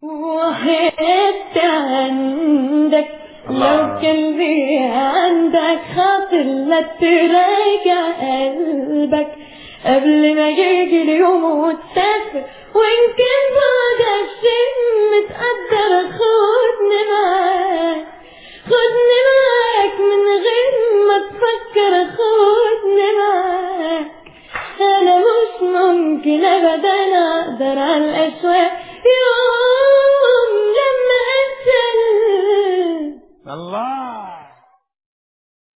وحدت عندك لو كان في عندك خاطر لا تراجع قلبك قبل ما يجي اليوم وتسافر وإن كان بعدك شيء متقدر خدني معاك خدني معاك من غير ما تفكر خدني معاك أنا مش ممكن أبدا أقدر على الأشواق يوم